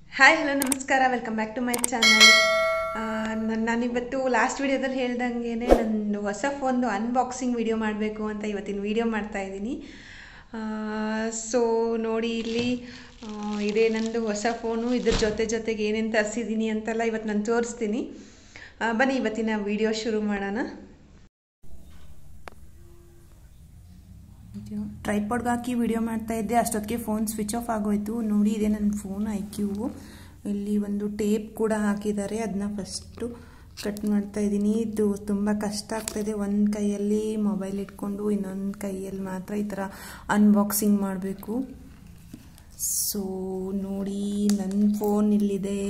hi hello ನಮಸ್ಕಾರ welcome back to my channel ನಾನಿವತ್ತು last ವಿಡಿಯೋದಲ್ಲಿ ಹೇಳ್ದಂಗೆ ನಂದು ಹೊಸ ಫೋನ್ದು ಅನ್ಬಾಕ್ಸಿಂಗ್ ವಿಡಿಯೋ ಮಾಡಬೇಕು ಅಂತ ಇವತ್ತಿನ ವಿಡಿಯೋ ಮಾಡ್ತಾ ಇದ್ದೀನಿ ಸೊ ನೋಡಿ ಇಲ್ಲಿ ಆ, ಇದೇ ನಂದು ಹೊಸ ಫೋನು ಇದ್ರ ಜೊತೆ ಜೊತೆಗೆ ಏನೇನು ತರಿಸಿದ್ದೀನಿ ಅಂತೆಲ್ಲ ಇವತ್ತು ನಾನು ತೋರಿಸ್ತೀನಿ ಆ, ಬನ್ನಿ ಇವತ್ತಿನ ವಿಡಿಯೋ ಶುರು ಮಾಡೋಣ ಟ್ರೈಪಾಡ್ಗೆ ಹಾಕಿ ವಿಡಿಯೋ ಮಾಡ್ತಾ ಇದ್ದೆ ಅಷ್ಟೊತ್ತಿಗೆ ಫೋನ್ ಸ್ವಿಚ್ ಆಫ್ ಆಗೋಯ್ತು ನೋಡಿ ಇದೆ ನನ್ನ ಫೋನ್ ಐ ಕ್ಯೂ ಇಲ್ಲಿ ಒಂದು ಟೇಪ್ ಕೂಡ ಹಾಕಿದ್ದಾರೆ ಅದನ್ನ ಫಸ್ಟು ಕಟ್ ಮಾಡ್ತಾ ಇದ್ದೀನಿ ಇದು ತುಂಬ ಕಷ್ಟ ಆಗ್ತಾಯಿದೆ ಒಂದು ಕೈಯಲ್ಲಿ ಮೊಬೈಲ್ ಇಟ್ಕೊಂಡು ಇನ್ನೊಂದು ಕೈಯಲ್ಲಿ ಮಾತ್ರ ಈ ಥರ ಅನ್ಬಾಕ್ಸಿಂಗ್ ಮಾಡಬೇಕು ಸೊ ನೋಡಿ ನನ್ನ ಫೋನ್ ಇಲ್ಲಿದೆ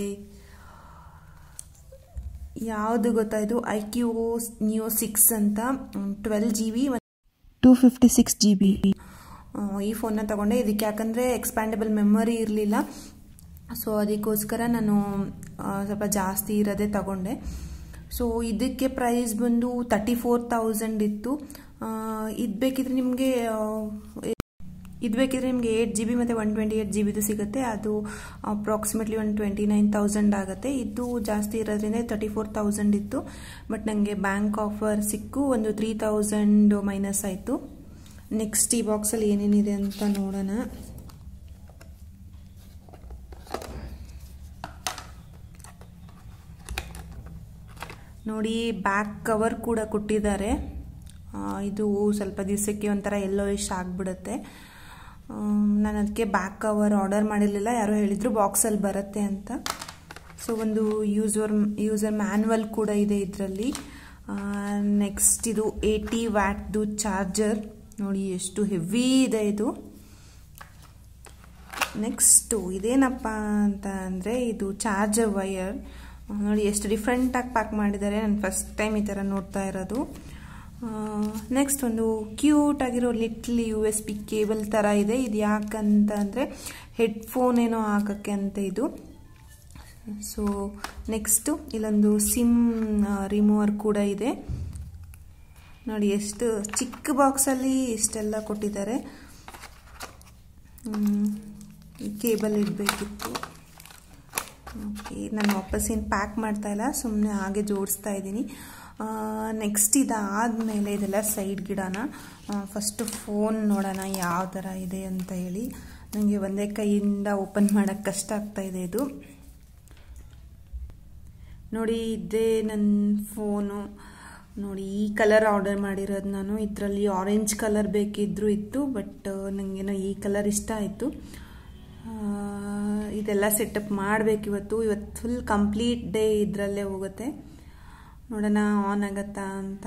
ಯಾವುದು ಗೊತ್ತಾಯಿತು ಐ ಕ್ಯೂ ನ್ಯೂ ಸಿಕ್ಸ್ ಅಂತ twelve G B two fifty six G B ಈ ಫೋನ್ನ ತಗೊಂಡೆ ಇದಕ್ಕೆ ಯಾಕಂದರೆ ಎಕ್ಸ್ಪ್ಯಾಂಡಬಲ್ ಮೆಮೊರಿ ಇರಲಿಲ್ಲ ಸೊ ಅದಕ್ಕೋಸ್ಕರ ನಾನು ಆ, ಸ್ವಲ್ಪ ಜಾಸ್ತಿ ಇರೋದೇ ತಗೊಂಡೆ ಸೊ ಇದಕ್ಕೆ ಪ್ರೈಸ್ ಬಂದು ತರ್ಟಿ ಫೋರ್ ತೌಸಂಡ್ ಇತ್ತು ಇದು ಬೇಕಿದ್ರೆ ನಿಮಗೆ ಇದು ಬೇಕಿದ್ರೆ ನಿಮಗೆ ಏಯ್ಟ್ ಜಿ ಬಿ ಮತ್ತು ಒನ್ ಟ್ವೆಂಟಿ ಏಯ್ಟ್ ಜಿ ಬಿದು ಸಿಗುತ್ತೆ ಅದು approximately one twenty nine thousand ಆಗುತ್ತೆ ಇದು ಜಾಸ್ತಿ ಇರೋದ್ರಿಂದ ತರ್ಟಿ ಫೋರ್ ತೌಸಂಡ್ ಇತ್ತು ಬಟ್ ನನಗೆ ಬ್ಯಾಂಕ್ ಆಫರ್ ಸಿಕ್ಕು ಒಂದು ತ್ರೀ ತೌಸಂಡ್ ಮೈನಸ್ ಆಯಿತು ನೆಕ್ಸ್ಟ್ ಈ ಬಾಕ್ಸಲ್ಲಿ ಏನೇನಿದೆ ಅಂತ ನೋಡೋಣ ನೋಡಿ ಬ್ಯಾಕ್ ಕವರ್ ಕೂಡ ಕೊಟ್ಟಿದ್ದಾರೆ ಆ, ಇದು ಸ್ವಲ್ಪ ದಿವಸಕ್ಕೆ ಒಂಥರ ಎಲ್ಲೋ ಇಷ್ಟ ಆಗಿಬಿಡುತ್ತೆ ನಾನು ಅದಕ್ಕೆ ಬ್ಯಾಕ್ ಕವರ್ ಆರ್ಡರ್ ಮಾಡಿರಲಿಲ್ಲ ಯಾರೋ ಹೇಳಿದರು ಬಾಕ್ಸಲ್ಲಿ ಬರುತ್ತೆ ಅಂತ ಸೊ ಒಂದು ಯೂಸರ್ ಯೂಸರ್ ಮ್ಯಾನ್ವಲ್ ಕೂಡ ಇದೆ ಇದರಲ್ಲಿ ನೆಕ್ಸ್ಟ್ ಇದು ಏಯ್ಟಿ ವ್ಯಾಟ್ದು ಚಾರ್ಜರ್ ನೋಡಿ ಎಷ್ಟು ಹೆವಿ ಇದೆ ಇದು ನೆಕ್ಸ್ಟು ಇದೇನಪ್ಪ ಅಂತ ಅಂದರೆ ಇದು ಚಾರ್ಜರ್ ವಯರ್ ನೋಡಿ ಎಷ್ಟು ಡಿಫ್ರೆಂಟಾಗಿ ಪ್ಯಾಕ್ ಮಾಡಿದ್ದಾರೆ ನಾನು ಫಸ್ಟ್ ಟೈಮ್ ಈ ಥರ ನೋಡ್ತಾ ಇರೋದು ನೆಕ್ಸ್ಟ್ ಒಂದು ಕ್ಯೂಟ್ ಆಗಿರೋ little U S B cable ಥರ ಇದೆ ಇದು ಯಾಕಂತ ಅಂದರೆ ಹೆಡ್ಫೋನ್ ಏನೋ ಹಾಕೋಕ್ಕೆ ಅಂತ ಇದು ಸೊ ನೆಕ್ಸ್ಟು ಇಲ್ಲೊಂದು ಸಿಮ್ ರಿಮೂವರ್ ಕೂಡ ಇದೆ ನೋಡಿ ಎಷ್ಟು ಚಿಕ್ಕ ಬಾಕ್ಸಲ್ಲಿ ಇಷ್ಟೆಲ್ಲ ಕೊಟ್ಟಿದ್ದಾರೆ ಕೇಬಲ್ ಇಡಬೇಕಿತ್ತು ಓಕೆ ನಾನು ವಾಪಸ್ಸೇನು ಪ್ಯಾಕ್ ಮಾಡ್ತಾ ಇಲ್ಲ ಸುಮ್ಮನೆ ಹಾಗೆ ಜೋಡಿಸ್ತಾ ಇದ್ದೀನಿ ನೆಕ್ಸ್ಟ್ ಇದಾದಮೇಲೆ ಇದೆಲ್ಲ ಸೈಡ್ ಗಿಡನ ಫಸ್ಟು ಫೋನ್ ನೋಡೋಣ ಯಾವ ಥರ ಇದೆ ಅಂತ ಹೇಳಿ ನನಗೆ ಒಂದೇ ಕೈಯಿಂದ ಓಪನ್ ಮಾಡೋಕ್ಕೆ ಕಷ್ಟ ಆಗ್ತಾ ಇದೆ ಇದು ನೋಡಿ ಇದೇ ನನ್ನ ಫೋನು ನೋಡಿ ಈ ಕಲರ್ ಆರ್ಡರ್ ಮಾಡಿರೋದು ನಾನು ಇದರಲ್ಲಿ ಆರೆಂಜ್ ಕಲರ್ ಬೇಕಿದ್ರೂ ಇತ್ತು ಬಟ್ ನನಗೇನೋ ಈ ಕಲರ್ ಇಷ್ಟ ಆಯಿತು ಇದೆಲ್ಲ ಸೆಟಪ್ ಮಾಡಬೇಕು ಇವತ್ತು ಇವತ್ತು ಫುಲ್ ಕಂಪ್ಲೀಟ್ ಡೇ ಇದರಲ್ಲೇ ಹೋಗುತ್ತೆ ನೋಡೋಣ ಆನ್ ಆಗತ್ತಾ ಅಂತ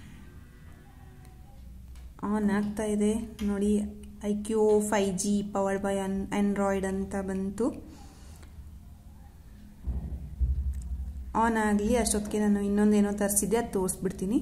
ಆನ್ ಆಗ್ತಾ ಇದೆ ನೋಡಿ iQOO five G power by an Android ಅಂತ ಬಂತು ಆನ್ ಆಗಲಿ ಅಷ್ಟೊತ್ತಿಗೆ ನಾನು ಇನ್ನೊಂದೇನೋ ತರಿಸಿದ್ದೆ ಅದು ತೋರಿಸ್ಬಿಡ್ತೀನಿ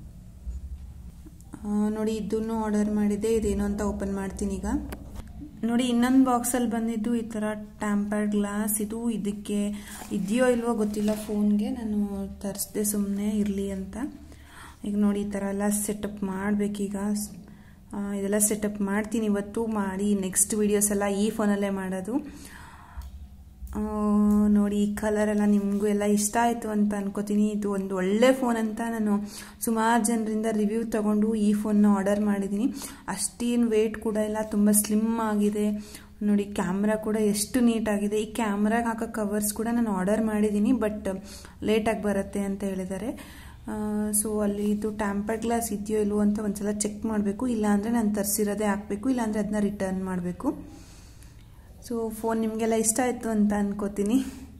ಆ, ನೋಡಿ ಇದನ್ನು ಆರ್ಡರ್ ಮಾಡಿದ್ದೆ ಇದೇನು ಅಂತ ಓಪನ್ ಮಾಡ್ತೀನಿ ಈಗ ನೋಡಿ ಇನ್ನೊಂದು ಬಾಕ್ಸಲ್ಲಿ ಬಂದಿದ್ದು ಈ ಥರ ಟ್ಯಾಂಪರ್ ಗ್ಲಾಸ್ ಇದು ಇದಕ್ಕೆ ಇದೆಯೋ ಇಲ್ವೋ ಗೊತ್ತಿಲ್ಲ ಫೋನ್ಗೆ ನಾನು ತರಿಸ್ದೆ ಸುಮ್ಮನೆ ಇರಲಿ ಅಂತ ಈಗ ನೋಡಿ ಈ ಥರ ಎಲ್ಲ ಸೆಟಪ್ ಮಾಡಬೇಕೀಗ ಇದೆಲ್ಲ ಸೆಟಪ್ ಮಾಡ್ತೀನಿ ಇವತ್ತು ಮಾಡಿ ನೆಕ್ಸ್ಟ್ ವೀಡಿಯೋಸ್ ಎಲ್ಲ ಈ ಫೋನಲ್ಲೇ ಮಾಡೋದು ಆ, ನೋಡಿ ಈ ಕಲರ್ ಎಲ್ಲ ನಿಮಗೂ ಎಲ್ಲ ಇಷ್ಟ ಆಯಿತು ಅಂತ ಅನ್ಕೋತೀನಿ ಇದು ಒಂದು ಒಳ್ಳೆ ಫೋನ್ ಅಂತ ನಾನು ಸುಮಾರು ಜನರಿಂದ ರಿವ್ಯೂ ತಗೊಂಡು ಈ ಫೋನ್ನ ಆರ್ಡರ್ ಮಾಡಿದ್ದೀನಿ ಅಷ್ಟೇನು ವೇಟ್ ಕೂಡ ಇಲ್ಲ ತುಂಬ ಸ್ಲಿಮ್ ಆಗಿದೆ ನೋಡಿ ಕ್ಯಾಮ್ರಾ ಕೂಡ ಎಷ್ಟು ನೀಟಾಗಿದೆ ಈ ಕ್ಯಾಮ್ರಾಗೆ ಹಾಕೋ ಕವರ್ಸ್ ಕೂಡ ನಾನು ಆರ್ಡರ್ ಮಾಡಿದ್ದೀನಿ ಬಟ್ ಲೇಟಾಗಿ ಬರುತ್ತೆ ಅಂತ ಹೇಳಿದ್ದಾರೆ ಸೊ ಅಲ್ಲಿ ಇದು ಟ್ಯಾಂಪರ್ ಗ್ಲಾಸ್ ಇದೆಯೋ ಇಲ್ವೋ ಅಂತ ಒಂದ್ಸಲ ಚೆಕ್ ಮಾಡಬೇಕು ಇಲ್ಲಾಂದರೆ ನಾನು ತರಿಸಿರೋದೇ ಹಾಕಬೇಕು ಇಲ್ಲಾಂದರೆ ಅದನ್ನ ರಿಟರ್ನ್ ಮಾಡಬೇಕು ಸೊ ಫೋನ್ ನಿಮಗೆಲ್ಲ ಇಷ್ಟ ಆಯಿತು ಅಂತ ಅನ್ಕೋತೀನಿ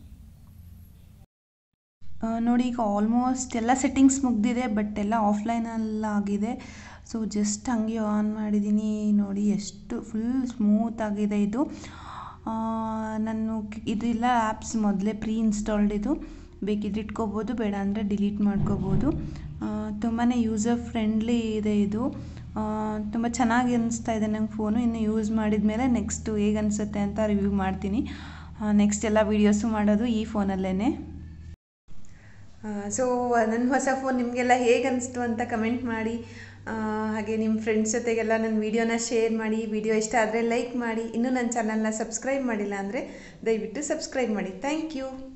ಆ, ನೋಡಿ ಈಗ ಆಲ್ಮೋಸ್ಟ್ ಎಲ್ಲ ಸೆಟ್ಟಿಂಗ್ಸ್ ಮುಗ್ದಿದೆ ಬಟ್ ಎಲ್ಲ ಆಫ್ಲೈನಲ್ಲಿ ಆಗಿದೆ ಸೊ ಜಸ್ಟ್ ಹಂಗೆ ಆನ್ ಮಾಡಿದ್ದೀನಿ ನೋಡಿ ಎಷ್ಟು ಫುಲ್ ಸ್ಮೂತ್ ಆಗಿದೆ ಇದು ಆ, ನಾನು ಕ್- ಇದೆಲ್ಲ ಆ್ಯಪ್ಸ್ ಮೊದಲೇ ಪ್ರೀ ಇನ್ಸ್ಟಾಲ್ಡ್ ಇದು ಬೇಕಿದ್ರೆ ಇಟ್ಕೋಬೋದು ಬೇಡ ಅಂದರೆ ಡಿಲೀಟ್ ಮಾಡ್ಕೋಬೋದು ತುಂಬಾ ಯೂಸರ್ ಫ್ರೆಂಡ್ಲಿ ಇದೆ ಇದು ತುಂಬ ಚೆನ್ನಾಗಿ ಅನಿಸ್ತಾ ಇದೆ ನಂಗೆ ಫೋನು ಇನ್ನು ಯೂಸ್ ಮಾಡಿದ ಮೇಲೆ ನೆಕ್ಸ್ಟು ಹೇಗೆ ಅನಿಸುತ್ತೆ ಅಂತ ರಿವ್ಯೂ ಮಾಡ್ತೀನಿ ನೆಕ್ಸ್ಟ್ ಎಲ್ಲ ವೀಡಿಯೋಸು ಮಾಡೋದು ಈ ಫೋನಲ್ಲೇ ಸೊ ನನ್ನ ಹೊಸ ಫೋನ್ ನಿಮಗೆಲ್ಲ ಹೇಗೆ ಅನಿಸ್ತು ಅಂತ ಕಮೆಂಟ್ ಮಾಡಿ ಆ, ಹಾಗೆ ನಿಮ್ಮ ಫ್ರೆಂಡ್ಸ್ ಜೊತೆಗೆಲ್ಲ ನನ್ನ ವೀಡಿಯೋನ ಶೇರ್ ಮಾಡಿ ವಿಡಿಯೋ ಇಷ್ಟ ಆದರೆ ಲೈಕ್ ಮಾಡಿ ಇನ್ನೂ ನನ್ನ ಚಾನಲ್ನ ಸಬ್ಸ್ಕ್ರೈಬ್ ಮಾಡಿಲ್ಲ ಅಂದರೆ ದಯವಿಟ್ಟು ಸಬ್ಸ್ಕ್ರೈಬ್ ಮಾಡಿ ಥ್ಯಾಂಕ್ ಯು